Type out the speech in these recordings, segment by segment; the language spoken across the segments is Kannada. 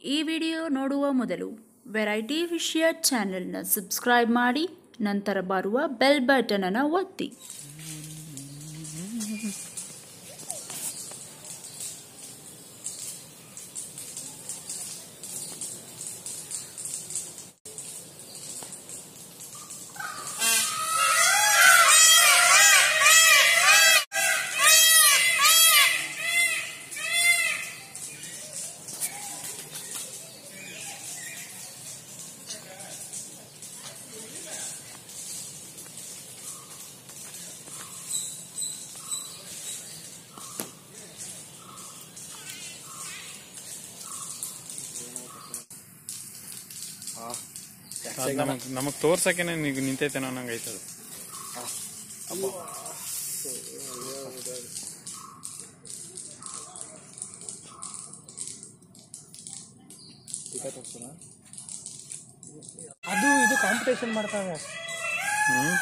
ಈ ವಿಡಿಯೋ ನೋಡುವ ಮೊದಲು ವೆರೈಟಿ ವಿಷಯ ಚಾನೆಲ್ನ ಸಬ್ಸ್ಕ್ರೈಬ್ ಮಾಡಿ ನಂತರ ಬರುವ ಬೆಲ್ ಬಟನನ್ನು ಒತ್ತಿ ನಮಗ್ ನಮಗ್ ತೋರ್ಸಕ್ಕೆ ನೀವು ನಿಂತೈತೇನೋ ಅನ್ನಂಗೆ ಐತದ ಅದು ಇದು ಕಾಂಪಿಟೇಷನ್ ಮಾಡ್ತಾವೆ ಹ್ಮ್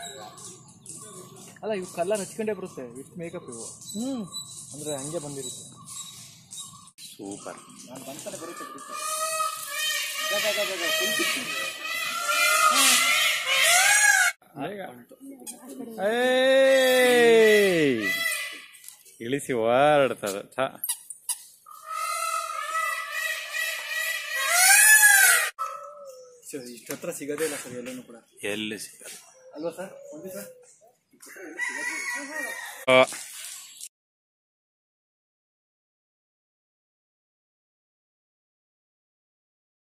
ಅಲ್ಲ ಇವು ಕಲರ್ ಹಚ್ಕೊಂಡೇ ಬರುತ್ತೆ ಇಷ್ಟು ಮೇಕಪ್ ಇವು ಹ್ಮ್ ಅಂದ್ರೆ ಹಂಗೆ ಬಂದಿರುತ್ತೆ ಸೂಪರ್ ನಾನು ಬಂತಾನೆ ಬರುತ್ತೆ ಬರುತ್ತೆ ಏಯ್! ಇಳಿಸಿ ಓಡಾಡ್ತದ ಛ ಸರ್ ಇಷ್ಟು ಹತ್ರ ಸಿಗೋದೇ ಇಲ್ಲ ಸರ್ ಎಲ್ಲೂ ಕೂಡ ಎಲ್ಲಿ ಸಿಗಲ್ಲ ಅಲ್ವಾ ಸರ್ ಒಂದು ಸರ್ ಆ,